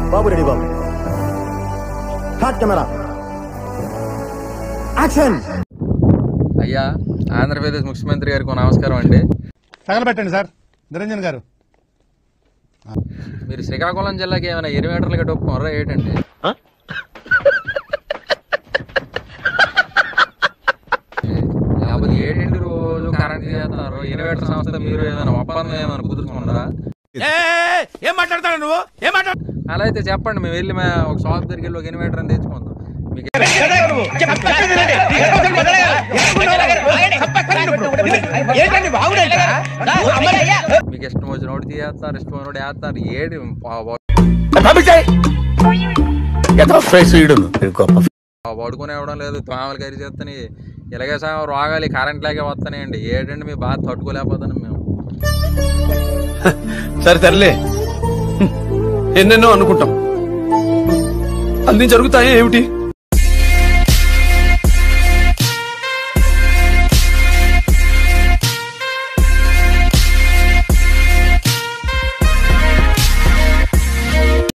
బాబు ready బాబు హాట్ camera action అయ్యా ఆంధ్రప్రదేశ్ ముఖ్యమంత్రి గారికి నమస్కారం అండి తగలబెట్టండి సార్ నిరంజన్ గారు మీరు శ్రీకాకుళం జిల్లాకి ఏమైనా ఎనిమీటర్లు గట్టి ఒప్పుకోరా ఏంటండి లేకపోతే ఏంటండి రోజు కరెంట్ చేస్తారు ఇన్వర్టర్ సంస్థ మీరు ఏమైనా ఒప్పందం ఏమైనా కుదుర్చుకుంటారా ఏం మాట్లాడతాడు నువ్వు ఏం మాట్లాడు అలా అయితే చెప్పండి మేము వెళ్ళి మా ఒక షాప్ దగ్గరికి వెళ్ళి ఒక ఇన్వర్టర్ అని తెచ్చుకుందాం మీకు మీకు ఇష్టం వచ్చిన ఒకటి తీసేస్తారు ఇష్టం వచ్చిన వేస్తారు ఏడు పడుకుని ఇవ్వడం లేదు తోమలు కరి చేస్తాని ఇలాగే సా రోగాలు ఈ కరెంట్ లాగే వస్తాయండి ఏంటండి మీ బాధ తట్టుకోలేకపోతాను మేము సరే సర్లే ఎన్నెన్నో అనుకుంటాం అన్ని జరుగుతాయి ఏమిటి